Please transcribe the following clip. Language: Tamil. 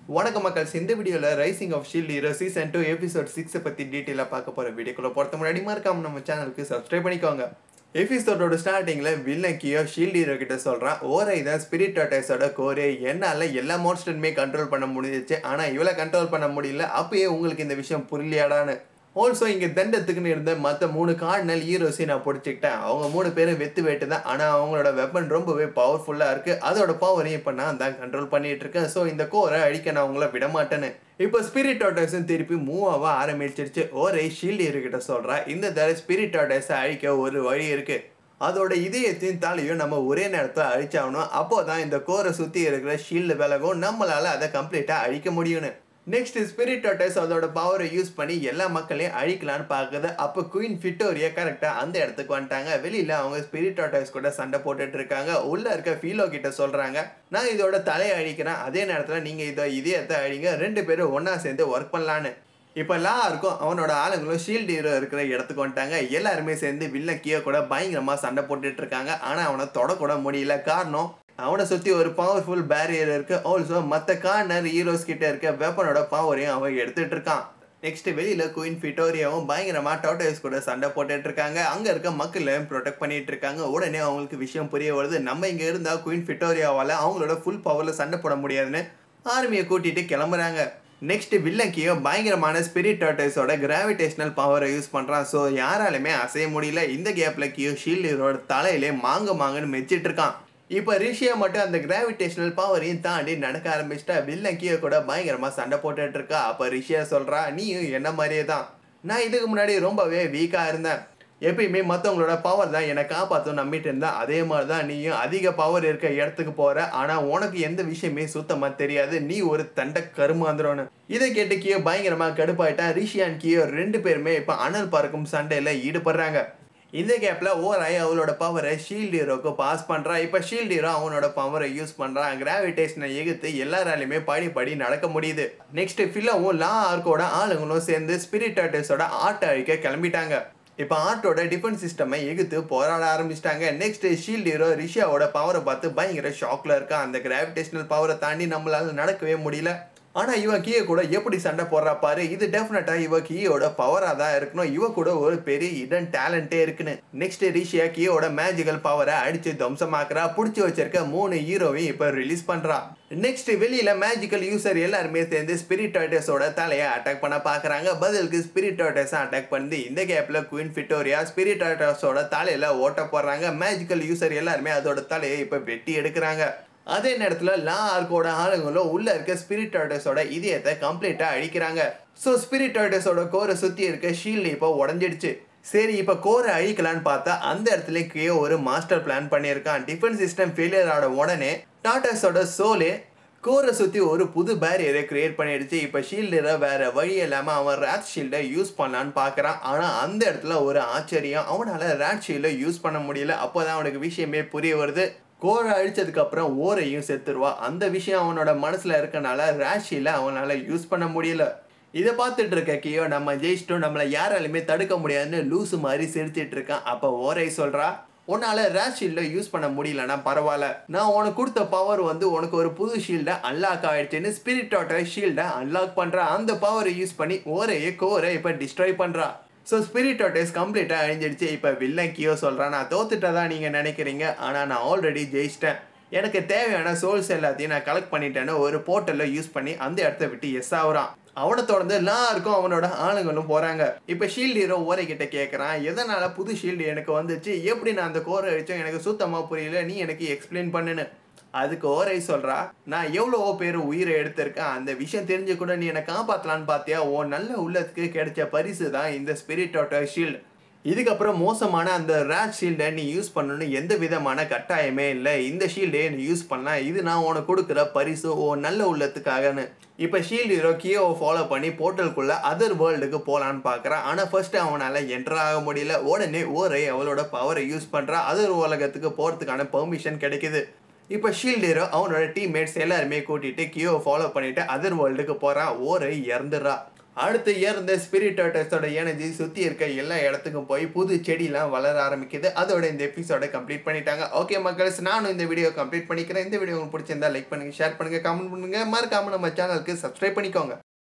வணக்கம் மக்கள்ஸ் இந்த வீடியோவில் Rising of Shield Hero season two episode சிக்ஸை பற்றி டீட்டெயிலாக பார்க்க போகிற வீடியோக்குள்ள பொறுத்த முன்னாடி மறக்காம நம்ம சேனலுக்கு சப்ஸ்கிரைப் பண்ணிக்கோங்க எபிசோடோட ஸ்டார்டிங்கில் வில்லன் கியோ ஷீல்ட் ஹீரோ கிட்ட சொல்கிறான் ஓரை தான் ஸ்பிரிட் டாட்டஸோட கோரே என்னால் எல்லா மான்ஸ்டருமே கண்ட்ரோல் பண்ண முடிஞ்சிச்சு ஆனால் இவளை கண்ட்ரோல் பண்ண முடியல அப்பயே உங்களுக்கு இந்த விஷயம் புரியலையாடான்னு ஆல்சோ இங்கே தண்டத்துக்குன்னு இருந்த மற்ற மூணு கார்டினல் ஹீரோஸையும் நான் பிடிச்சிக்கிட்டேன் அவங்க மூணு பேரும் வெத்து வேட்டு தான் ஆனால் அவங்களோட வெப்பன் ரொம்பவே பவர்ஃபுல்லாக இருக்குது அதோட பவரையும் இப்போ நான் தான் கண்ட்ரோல் பண்ணிட்டு இருக்கேன் ஸோ இந்த கோரை அழிக்க நான் உங்களை விட மாட்டேன்னு இப்போ ஸ்பிரிட் டாட்டர்ஸும் திருப்பி மூவ் ஆக ஆரம்பிச்சிருச்சு ஒரே ஷீல்டு இருக்கிட்ட சொல்கிறா இந்த தடவை ஸ்பிரிட் டாட்டர்ஸை அழிக்க ஒரு வழி இருக்குது அதோட இதயத்தையும் தலையும் நம்ம ஒரே நேரத்தில் அழிச்சாகணும் அப்போ தான் இந்த கோரை சுற்றி இருக்கிற ஷீல்டு விலகும் நம்மளால் அதை கம்ப்ளீட்டாக அழிக்க முடியும்னு நெக்ஸ்ட் ஸ்பிரிட் டாட்டஸ் அதோட பவரை யூஸ் பண்ணி எல்லா மக்களையும் அழிக்கலான்னு பார்க்குது அப்போ குயின் ஃபிட்டோரியா கரெக்டாக அந்த இடத்துக்கு வந்துட்டாங்க வெளியில் அவங்க ஸ்பிரிட் டாட்டஸ் கூட சண்டை போட்டுட்டு இருக்காங்க உள்ளே இருக்க ஃபீலோ கிட்ட சொல்கிறாங்க நான் இதோட தலையை அழிக்கிறேன் அதே நேரத்தில் நீங்கள் இதோ இதயத்தை அழிங்க ரெண்டு பேரும் ஒன்றா சேர்ந்து ஒர்க் பண்ணலான்னு இப்போ லா இருக்கும் அவனோட ஆளுங்களும் ஷீல்டு ஹீரோ இருக்கிற இடத்துக்கு வந்துட்டாங்க எல்லாருமே சேர்ந்து வில்ல கியோ கூட பயங்கரமாக சண்டை போட்டுட்டு இருக்காங்க ஆனால் அவனை தொடக்கூட முடியல காரணம் அவனை சுற்றி ஒரு பவர்ஃபுல் பேரியர் இருக்கு ஆல்சோ மற்ற கார்னர் ஹீரோஸ் கிட்ட இருக்க வெப்பனோட பவரையும் அவன் எடுத்துட்டு இருக்கான் நெக்ஸ்ட் வெளியில குயின் ஃபிட்டோரியாவும் பயங்கரமா டாட்டோஸ் கூட சண்டை போட்டுட்டு இருக்காங்க அங்க இருக்க மக்களையும் ப்ரொடெக்ட் பண்ணிட்டு இருக்காங்க உடனே அவங்களுக்கு விஷயம் புரிய வருது நம்ம இங்க இருந்தா குயின் ஃபிட்டோரியாவால அவங்களோட ஃபுல் பவர்ல சண்டை போட முடியாதுன்னு ஆர்மியை கூட்டிட்டு கிளம்புறாங்க நெக்ஸ்ட் வில்லங்கியோ பயங்கரமான ஸ்பிரிட் டாட்டர்ஸோட கிராவிடேஷனல் பவரை யூஸ் பண்ணுறான் ஸோ யாராலுமே அசைய முடியல இந்த கேப்பில் கியோ ஷீல்டரோட தலையிலே மாங்க மாங்கன்னு மெச்சிட்டு இருக்கான் இப்போ ரிஷியா மட்டும் அந்த கிராவிடேஷனல் பவரையும் தாண்டி நடக்க ஆரம்பிச்சிட்டா வில்லன் கியோ கூட பயங்கரமாக சண்டை போட்டுட்டு இருக்கா அப்போ ரிஷியா சொல்கிறா நீயும் என்ன மாதிரியே தான் நான் இதுக்கு முன்னாடி ரொம்பவே வீக்காக இருந்தேன் எப்பயுமே மற்றவங்களோட பவர் தான் என்னை காப்பாற்றும் நம்பிட்டு இருந்தா அதே மாதிரி தான் நீயும் அதிக பவர் இருக்க இடத்துக்கு போற ஆனால் உனக்கு எந்த விஷயமே சுத்தமாக தெரியாது நீ ஒரு தண்டை கருமாந்திரம்னு இதை கேட்டு கியோ பயங்கரமாக கடுப்பாயிட்டா ரிஷியான் கியோ ரெண்டு பேருமே இப்போ அனல் பறக்கும் சண்டையில் ஈடுபடுறாங்க இந்த கேப்பில் ஓராய் அவளோட பவரை ஷீல்டு ஹீரோக்கு பாஸ் பண்ணுறா இப்போ ஷீல்டு ஹீரோ அவனோட பவரை யூஸ் பண்ணுறான் கிராவிடேஷனை எகுத்து எல்லாராலையுமே படி படி நடக்க முடியுது நெக்ஸ்ட் ஃபில்லவும் லா ஆர்க்கோட ஆளுங்களும் சேர்ந்து ஸ்பிரிட் ஆர்டிஸ்டோட ஆட்டை அழிக்க கிளம்பிட்டாங்க இப்போ ஆர்ட்டோட டிஃபென்ஸ் சிஸ்டமை எகுத்து போராட ஆரம்பிச்சிட்டாங்க நெக்ஸ்ட் ஷீல்டு ஹீரோ ரிஷியாவோட பவரை பார்த்து பயங்கர ஷாக்ல இருக்கான் அந்த கிராவிடேஷனல் பவரை தாண்டி நம்மளால நடக்கவே முடியல ஆனால் இவன் கீயை கூட எப்படி சண்டை போடுறா பாரு இது டெஃபினட்டாக இவ கீயோட பவராக தான் இருக்கணும் இவ கூட ஒரு பெரிய இடன் டேலண்டே இருக்குன்னு நெக்ஸ்ட் ரிஷியா கீயோட மேஜிக்கல் பவரை அடிச்சு துவம்சமாக்குறா பிடிச்சி வச்சிருக்க மூணு ஹீரோவையும் இப்போ ரிலீஸ் பண்ணுறா நெக்ஸ்ட் வெளியில மேஜிக்கல் யூசர் எல்லாருமே சேர்ந்து ஸ்பிரிட் டாட்டஸோட தலையை அட்டாக் பண்ண பார்க்குறாங்க பதிலுக்கு ஸ்பிரிட் டாட்டஸை அட்டாக் பண்ணி இந்த கேப்பில் குயின் ஃபிட்டோரியா ஸ்பிரிட் டாட்டஸோட தலையில ஓட்ட போடுறாங்க மேஜிக்கல் யூசர் எல்லாருமே அதோட தலையை இப்போ வெட்டி எடுக்கிறாங்க அதே நேரத்தில் லா ஆர்க்கோட ஆளுங்களும் உள்ள இருக்க ஸ்பிரிட் டாட்டஸோட இதயத்தை கம்ப்ளீட்டாக அழிக்கிறாங்க ஸோ ஸ்பிரிட் டாட்டஸோட கோரை சுற்றி இருக்க ஷீல்டு இப்போ உடஞ்சிடுச்சு சரி இப்போ கோரை அழிக்கலான்னு பார்த்தா அந்த இடத்துல கீழே ஒரு மாஸ்டர் பிளான் பண்ணியிருக்கான் டிஃபென்ஸ் சிஸ்டம் ஃபெயிலியர் ஆன உடனே டாட்டாஸோட சோலே கோரை சுற்றி ஒரு புது பேரியரை கிரியேட் பண்ணிடுச்சு இப்போ ஷீல்டரை வேற வழி இல்லாமல் அவன் ரேட் ஷீல்டை யூஸ் பண்ணலான்னு பார்க்குறான் ஆனால் அந்த இடத்துல ஒரு ஆச்சரியம் அவனால் ரேட் ஷீல்டை யூஸ் பண்ண முடியல அப்போ தான் அவனுக்கு விஷயமே புரிய வருது கோரை அழிச்சதுக்கு அப்புறம் ஓரையும் செத்துருவா அந்த விஷயம் அவனோட மனசுல இருக்கனால ராஷியில அவனால யூஸ் பண்ண முடியல இதை பார்த்துட்டு இருக்க கியோ நம்ம ஜெயிச்சிட்டோம் நம்மளை யாராலுமே தடுக்க முடியாதுன்னு லூசு மாதிரி சிரிச்சிட்டு இருக்கான் அப்போ ஓரை சொல்றா உன்னால ரேஷ் ஷீல்டை யூஸ் பண்ண முடியலன்னா பரவாயில்ல நான் உனக்கு கொடுத்த பவர் வந்து உனக்கு ஒரு புது ஷீல்டை அன்லாக் ஆயிடுச்சுன்னு ஸ்பிரிட்டோட ஷீல்டை அன்லாக் பண்றா அந்த பவரை யூஸ் பண்ணி ஓரையை கோரை இப்போ டிஸ்ட்ராய் பண்றா ஸோ ஸ்பிரிட்டோடஸ் கம்ப்ளீட்டாக அழிஞ்சிடுச்சு இப்போ வில்லன் கியோ சொல்கிறான் நான் தோத்துட்டதா நீங்கள் நினைக்கிறீங்க ஆனால் நான் ஆல்ரெடி ஜெயிச்சிட்டேன் எனக்கு தேவையான சோல்ஸ் எல்லாத்தையும் நான் கலெக்ட் பண்ணிட்டேன்னு ஒரு போர்ட்டலில் யூஸ் பண்ணி அந்த இடத்த விட்டு எஸ் ஆகுறான் அவனை தொடர்ந்து எல்லாருக்கும் அவனோட ஆளுங்களும் போகிறாங்க இப்போ ஷீல்டு ஹீரோ ஓரை கிட்ட கேட்குறான் எதனால் புது ஷீல்டு எனக்கு வந்துச்சு எப்படி நான் அந்த கோரை அடித்தோம் எனக்கு சுத்தமாக புரியல நீ எனக்கு எக்ஸ்பிளைன் பண்ணுன்னு அதுக்கு ஓரை சொல்றா நான் எவ்வளவோ பேர் உயிரை எடுத்திருக்கேன் அந்த விஷயம் தெரிஞ்சு கூட நீ என்னை காப்பாற்றலான்னு பார்த்தியா ஓ நல்ல உள்ளத்துக்கு கிடைச்ச பரிசு தான் இந்த ஸ்பிரிட்டோட ஷீல்டு இதுக்கப்புறம் மோசமான அந்த ரேட் ஷீல்டை நீ யூஸ் பண்ணணும்னு எந்த விதமான கட்டாயமே இல்லை இந்த ஷீல்டே நீ யூஸ் பண்ணலாம் இது நான் உனக்கு கொடுக்குற பரிசு ஓ நல்ல உள்ளத்துக்காகன்னு இப்போ ஷீல்டு ஹீரோ கியோவை ஃபாலோ பண்ணி போர்ட்டலுக்குள்ள அதர் வேர்ல்டுக்கு போகலான்னு பார்க்குறான் ஆனால் ஃபர்ஸ்ட் அவனால் என்டர் ஆக முடியல உடனே ஓரை அவளோட பவரை யூஸ் பண்ணுறா அதர் உலகத்துக்கு போகிறதுக்கான பெர்மிஷன் கிடைக்குது இப்போ ஷீல்டு ஹீரோ அவனோட டீம்மேட்ஸ் எல்லாருமே கூட்டிட்டு கியோவை ஃபாலோ பண்ணிட்டு அதர் வேர்ல்டுக்கு போகிறான் ஓரை இறந்துடுறா அடுத்து ஏறந்த ஸ்பிரிட் டர்டர்ஸோட எனர்ஜி சுற்றி இருக்க எல்லா இடத்துக்கும் போய் புது செடிலாம் வளர ஆரம்பிக்குது அதோட இந்த எபிசோட கம்ப்ளீட் பண்ணிட்டாங்க ஓகே மக்கள்ஸ் நானும் இந்த வீடியோ கம்ப்ளீட் பண்ணிக்கிறேன் இந்த வீடியோ உங்களுக்கு பிடிச்சிருந்தா லைக் பண்ணுங்க ஷேர் பண்ணுங்க கமெண்ட் பண்ணுங்க மறக்காம நம்ம சேனலுக்கு சப்ஸ்கிரைப் பண்ணிக்கோங்க